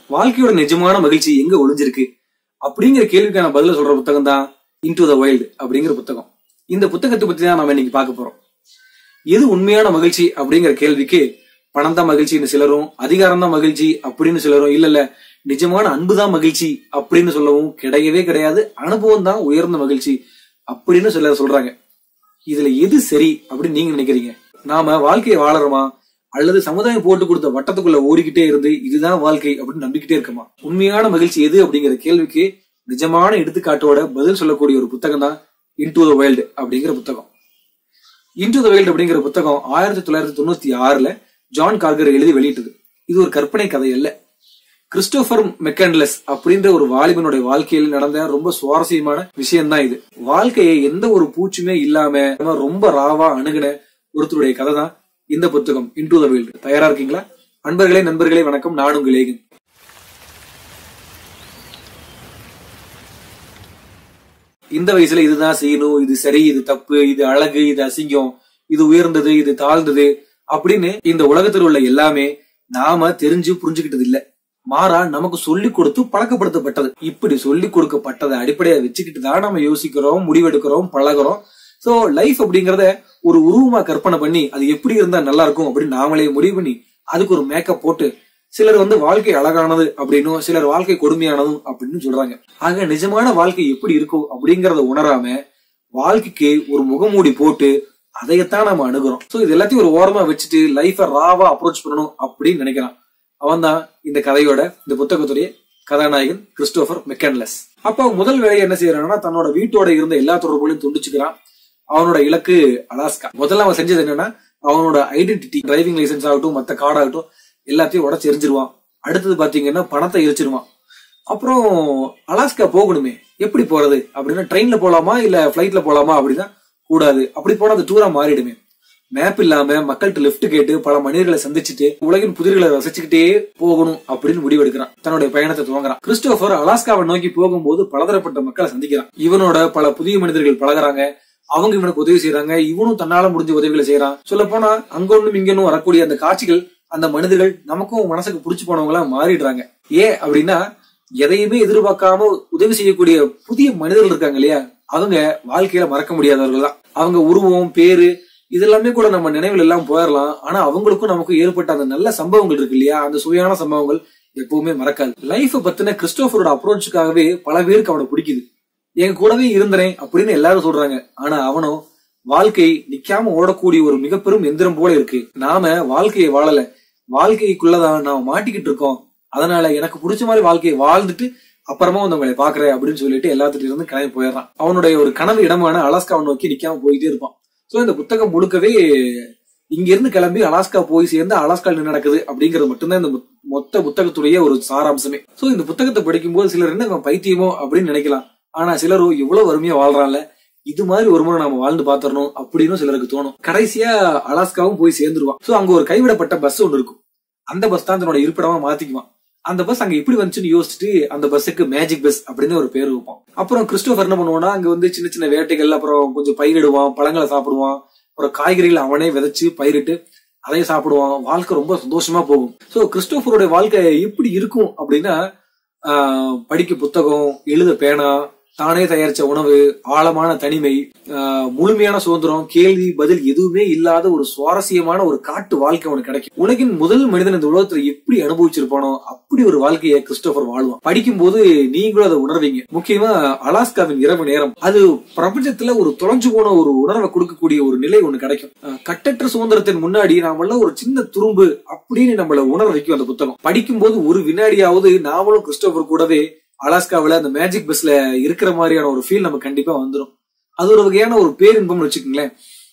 வாழ்க்கையோட நிஜமான மகிழ்ச்சி எங்க ஒளிஞ்சிருக்கு அப்படிங்கிற கேள்விக்கான பதில சொல்ற புத்தகம் தான் இன்டு த வைல்டு அப்படிங்கிற புத்தகம் இந்த புத்தகத்தை பத்தி தான் நம்ம இன்னைக்கு பார்க்க போறோம் எது உண்மையான மகிழ்ச்சி அப்படிங்கிற கேள்விக்கு பணம் தான் மகிழ்ச்சின்னு சிலரும் அதிகாரம் தான் மகிழ்ச்சி அப்படின்னு சிலரும் இல்ல இல்ல நிஜமான அன்பு தான் மகிழ்ச்சி அப்படின்னு சொல்லவும் கிடையவே கிடையாது அனுபவம் தான் உயர்ந்த மகிழ்ச்சி அப்படின்னு சிலர் சொல்றாங்க இதுல எது சரி அப்படின்னு நீங்க நினைக்கிறீங்க நாம வாழ்க்கையை வாழறோமா அல்லது சமுதாயம் போட்டு கொடுத்த வட்டத்துக்குள்ள ஓடிக்கிட்டே இருந்து இதுதான் வாழ்க்கை அப்படின்னு நம்பிக்கிட்டே இருக்கமா உண்மையான மகிழ்ச்சி எது அப்படிங்கிற கேள்விக்கு நிஜமான எடுத்துக்காட்டோட பதில் சொல்லக்கூடிய ஒரு புத்தகம் தான் இன்டு த வைல்டு அப்படிங்கிற புத்தகம் இன்டு த வைல்டு அப்படிங்கிற புத்தகம் ஆயிரத்தி தொள்ளாயிரத்தி தொண்ணூத்தி ஆறுல ஜான் கார்கர் எழுதி வெளியிட்டது இது ஒரு கற்பனை கதை அல்ல கிறிஸ்டோபர் மெக்கன்லஸ் அப்படின்ற ஒரு வாலிபனுடைய வாழ்க்கையில் நடந்த ரொம்ப சுவாரஸ்யமான விஷயம் தான் இது வாழ்க்கையை எந்த ஒரு பூச்சுமே இல்லாம ரொம்ப ராவா அணுகுன ஒருத்தருடைய கதை தான் இந்த புத்தகம் இன்டு த வேல்டு தயாரா இருக்கீங்களா அன்பர்களே நண்பர்களே வணக்கம் நான் உங்கள் ஏகன் இந்த வயசுல இதுதான் செய்யணும் இது சரி இது தப்பு இது அழகு இது அசிங்கம் இது உயர்ந்தது இது தாழ்ந்தது அப்படின்னு இந்த உலகத்தில் உள்ள எல்லாமே நாம தெரிஞ்சு புரிஞ்சுக்கிட்டது இல்ல மாறா நமக்கு சொல்லி கொடுத்து பழக்கப்படுத்தப்பட்டது இப்படி சொல்லி கொடுக்கப்பட்டதை அடிப்படையா வச்சுக்கிட்டு தான் நம்ம யோசிக்கிறோம் முடிவெடுக்கிறோம் பழகுறோம் சோ லைஃப் அப்படிங்கறத ஒரு உருவமா கற்பனை பண்ணி அது எப்படி இருந்தா நல்லா இருக்கும் அப்படின்னு நாமளே முடிவு பண்ணி அதுக்கு ஒரு மேக்கப் போட்டு சிலர் வந்து வாழ்க்கை அழகானது அப்படின்னும் சிலர் வாழ்க்கை கொடுமையானதும் அப்படின்னு சொல்றாங்க ஆக நிஜமான வாழ்க்கை எப்படி இருக்கும் அப்படிங்கறத உணராம வாழ்க்கைக்கு ஒரு முகமூடி போட்டு அதையத்தான் நம்ம அணுகிறோம் சோ இது எல்லாத்தையும் ஒரு ஓரமா வச்சுட்டு லைஃப ராவா அப்ரோச் பண்ணணும் அப்படின்னு நினைக்கிறான் அவன் தான் இந்த கதையோட இந்த புத்தகத்துடைய கதாநாயகன் கிறிஸ்டோபர் மெக்கன்லஸ் அப்ப முதல் வேலையை என்ன செய்யறான்னா தன்னோட வீட்டோட இருந்த எல்லா தொடர்புகளையும் துண்டிச்சுக்கிறான் அவனோட இலக்கு அலாஸ்கா முதல்ல அவன் செஞ்சது என்னன்னா அவனோட ஐடென்டிட்டி டிரைவிங் லைசன்ஸ் ஆகட்டும் மத்த கார்டு ஆகட்டும் எல்லாத்தையும் உடச்சு எரிஞ்சிருவான் அடுத்தது பாத்தீங்கன்னா பணத்தை எரிச்சிருவான் அப்புறம் அலாஸ்கா போகணுமே எப்படி போறது அப்படின்னா ட்ரெயின்ல போலாமா இல்ல பிளைட்ல போலாமா அப்படின்னா கூடாது அப்படி போனா அது டூரா மாறிடுமே மேப் இல்லாம மக்கள்கிட்ட லெஃப்ட் கேட்டு பல மனிதர்களை சந்திச்சுட்டு உலகின் புதிர்களை ரசிச்சுக்கிட்டே போகணும் அப்படின்னு முடிவெடுக்கிறான் தன்னுடைய பயணத்தை துவங்குறான் கிறிஸ்டோபர் அலாஸ்காவை நோக்கி போகும்போது பலதரப்பட்ட மக்களை சந்திக்கிறான் இவனோட பல புதிய மனிதர்கள் பழகுறாங்க அவங்க இவனுக்கு உதவி செய்யறாங்க இவனும் தன்னால முடிஞ்ச உதவிகளை செய்யறான் சொல்ல போனா அங்கொன்னும் இங்கொன்னும் வரக்கூடிய அந்த காட்சிகள் அந்த மனிதர்கள் நமக்கும் மனசுக்கு புடிச்சு போனவங்களா மாறிடுறாங்க ஏன் அப்படின்னா எதையுமே எதிர்பார்க்காம உதவி செய்யக்கூடிய புதிய மனிதர்கள் இருக்காங்க இல்லையா அவங்க வாழ்க்கையில மறக்க முடியாதவர்கள் தான் அவங்க உருவம் பேரு இதெல்லாமே கூட நம்ம நினைவில் எல்லாம் போயிடலாம் ஆனா அவங்களுக்கும் நமக்கும் ஏற்பட்ட அந்த நல்ல சம்பவங்கள் இருக்கு இல்லையா அந்த சுவையான சம்பவங்கள் எப்பவுமே மறக்காது லைஃப பத்தின கிறிஸ்டோபரோட அப்ரோச்சுக்காகவே பல பேருக்கு அவனை பிடிக்குது என் கூடவே இருந்தனேன் அப்படின்னு எல்லாரும் சொல்றாங்க ஆனா அவனும் வாழ்க்கை நிக்காம ஓடக்கூடிய ஒரு மிக பெரும் எந்திரம் போல இருக்கு நாம வாழ்க்கையை வாழல வாழ்க்கைக்குள்ளதான் நாம மாட்டிக்கிட்டு இருக்கோம் அதனால எனக்கு பிடிச்ச மாதிரி வாழ்க்கையை வாழ்ந்துட்டு அப்புறமா வந்து உங்களை பாக்குறேன் அப்படின்னு சொல்லிட்டு எல்லாத்துட்டு இருந்து கிளம்பி போயிடுறான் அவனுடைய ஒரு கனவு இடமான அலாஸ்காவை நோக்கி நிக்காம போயிட்டே இருப்பான் சோ இந்த புத்தகம் முழுக்கவே இங்க இருந்து கிளம்பி அலாஸ்கா போய் சேர்ந்து அலாஸ்கால என்ன நடக்குது அப்படிங்கறது மட்டும்தான் இந்த மொத்த புத்தகத்துடைய ஒரு சாராம்சமே சோ இந்த புத்தகத்தை படிக்கும்போது சிலர் என்ன பைத்தியமோ அப்படின்னு நினைக்கலாம் ஆனா சிலரும் எவ்வளவு வறுமையா வாழ்றான்ல இது மாதிரி ஒரு முறை நாம வாழ்ந்து பாத்திரணும் அப்படின்னு சிலருக்கு தோணும் கடைசியா அலாஸ்காவும் போய் சேர்ந்துருவான் சோ அங்க ஒரு கைவிடப்பட்ட பஸ் ஒன்று இருக்கும் அந்த பஸ் தான் தன்னோட இருப்பிடமா மாத்திக்குவான் அந்த பஸ் அங்க எப்படி வந்துச்சுன்னு யோசிச்சுட்டு அந்த பஸ்ஸுக்கு மேஜிக் பஸ் அப்படின்னு ஒரு பேர் வைப்பான் அப்புறம் கிறிஸ்டோபர் என்ன பண்ணுவான்னா அங்க வந்து சின்ன சின்ன வேட்டைகள் அப்புறம் கொஞ்சம் பயிரிடுவான் பழங்களை சாப்பிடுவான் அப்புறம் காய்கறிகள் அவனே விதைச்சு பயிரிட்டு அதையும் சாப்பிடுவான் வாழ்க்கை ரொம்ப சந்தோஷமா போகும் சோ கிறிஸ்டோபருடைய வாழ்க்கை எப்படி இருக்கும் அப்படின்னா படிக்க புத்தகம் எழுத பேனா தானே தயாரிச்ச உணவு ஆழமான தனிமை முழுமையான சுதந்திரம் கேள்வி பதில் எதுவுமே இல்லாத ஒரு சுவாரஸ்யமான ஒரு காட்டு வாழ்க்கை அவனுக்கு கிடைக்கும் உலகின் முதல் மனிதன் இந்த உலகத்துல எப்படி அனுபவிச்சிருப்பானோ அப்படி ஒரு வாழ்க்கையை கிறிஸ்டோபர் வாழ்வான் படிக்கும் போது நீங்களும் அதை உணர்வீங்க முக்கியமா அலாஸ்காவின் இரவு நேரம் அது பிரபஞ்சத்துல ஒரு தொலைஞ்சு போன ஒரு உணர்வை கொடுக்கக்கூடிய ஒரு நிலை ஒண்ணு கிடைக்கும் கட்டற்ற சுதந்திரத்தின் முன்னாடி நாமெல்லாம் ஒரு சின்ன துரும்பு அப்படின்னு நம்மள உணர வைக்கும் அந்த புத்தகம் படிக்கும் போது ஒரு வினாடியாவது நாமளும் கிறிஸ்டோபர் கூடவே அலாஸ்காவில அந்த மேஜிக் பஸ்ல இருக்கிற மாதிரியான ஒரு ஃபீல் நமக்கு கண்டிப்பா வந்துடும் அது ஒரு வகையான ஒரு பேரின்பம்னு வச்சுக்கோங்களேன்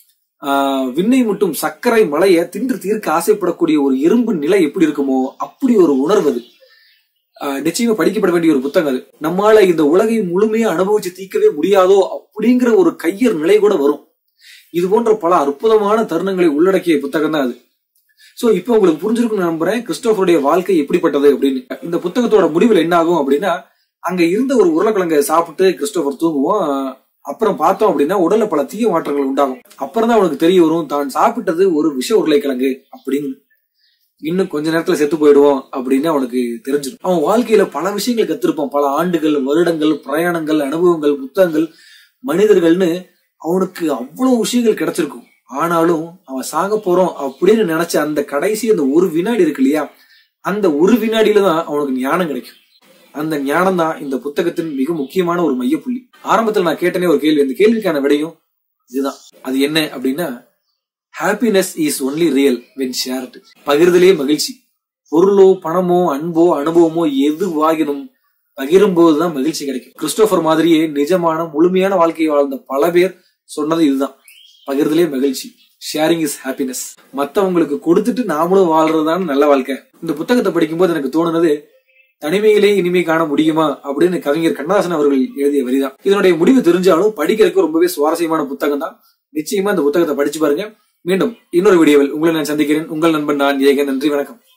ஆஹ் விண்ணை மட்டும் சர்க்கரை மலையை தின்று தீர்க்க ஆசைப்படக்கூடிய ஒரு இரும்பு நிலை எப்படி இருக்குமோ அப்படி ஒரு உணர்வு அது நிச்சயமா படிக்கப்பட வேண்டிய ஒரு புத்தகம் அது நம்மால இந்த உலகை முழுமையா அனுபவிச்சு தீர்க்கவே முடியாதோ அப்படிங்கிற ஒரு கையர் நிலை கூட வரும் இது போன்ற பல அற்புதமான தருணங்களை உள்ளடக்கிய புத்தகம் தான் அது சோ இப்போ உங்களுக்கு புரிஞ்சிருக்கும் நம்புறேன் கிறிஸ்டோபருடைய வாழ்க்கை எப்படிப்பட்டது அப்படின்னு இந்த புத்தகத்தோட முடிவில் என்ன ஆகும் அப்படின்னா அங்க இருந்த ஒரு உருளைக்கிழங்கை சாப்பிட்டு கிறிஸ்டோபர் தூங்குவோம் அப்புறம் பார்த்தோம் அப்படின்னா உடல்ல பல தீய மாற்றங்கள் உண்டாகும் அப்புறம் தான் அவனுக்கு தெரிய வரும் தான் சாப்பிட்டது ஒரு விஷ உருளைக்கிழங்கு அப்படின்னு இன்னும் கொஞ்ச நேரத்துல செத்து போயிடுவோம் அப்படின்னு அவனுக்கு தெரிஞ்சிடும் அவன் வாழ்க்கையில பல விஷயங்களை கத்திருப்பான் பல ஆண்டுகள் வருடங்கள் பிரயாணங்கள் அனுபவங்கள் புத்தகங்கள் மனிதர்கள்னு அவனுக்கு அவ்வளவு விஷயங்கள் கிடைச்சிருக்கும் ஆனாலும் அவன் சாக போறோம் அப்படின்னு நினைச்ச அந்த கடைசி அந்த ஒரு வினாடி இருக்கு இல்லையா அந்த ஒரு வினாடியில தான் அவனுக்கு ஞானம் கிடைக்கும் அந்த ஞானம் தான் இந்த புத்தகத்தின் மிக முக்கியமான ஒரு மையப்புள்ளி ஆரம்பத்துல நான் கேட்டனே ஒரு கேள்வி அந்த கேள்விக்கான விடையும் இதுதான் அது என்ன அப்படின்னா happiness is only real when shared பகிர்தலே மகிழ்ச்சி பொருளோ பணமோ அன்போ அனுபவமோ எதுவாகினும் பகிரும் போதுதான் மகிழ்ச்சி கிடைக்கும் கிறிஸ்டோபர் மாதிரியே நிஜமான முழுமையான வாழ்க்கையை வாழ்ந்த பல பேர் சொன்னது இதுதான் பகிர்தலே மகிழ்ச்சி ஷேரிங் இஸ் ஹாப்பினஸ் மத்தவங்களுக்கு கொடுத்துட்டு நாமளும் வாழ்றதுதான் நல்ல வாழ்க்கை இந்த புத்தகத்தை படிக்கும்போது எனக்கு தோணுனது தனிமையிலே இனிமை காண முடியுமா அப்படின்னு கவிஞர் கண்ணதாசன் அவர்கள் எழுதிய வரிதான் இதனுடைய முடிவு தெரிஞ்சாலும் படிக்கிறதுக்கு ரொம்பவே சுவாரஸ்யமான புத்தகம் தான் நிச்சயமா இந்த புத்தகத்தை படிச்சு பாருங்க மீண்டும் இன்னொரு வீடியோவில் உங்களை நான் சந்திக்கிறேன் உங்கள் நண்பன் நான் ஏகன் நன்றி வணக்கம்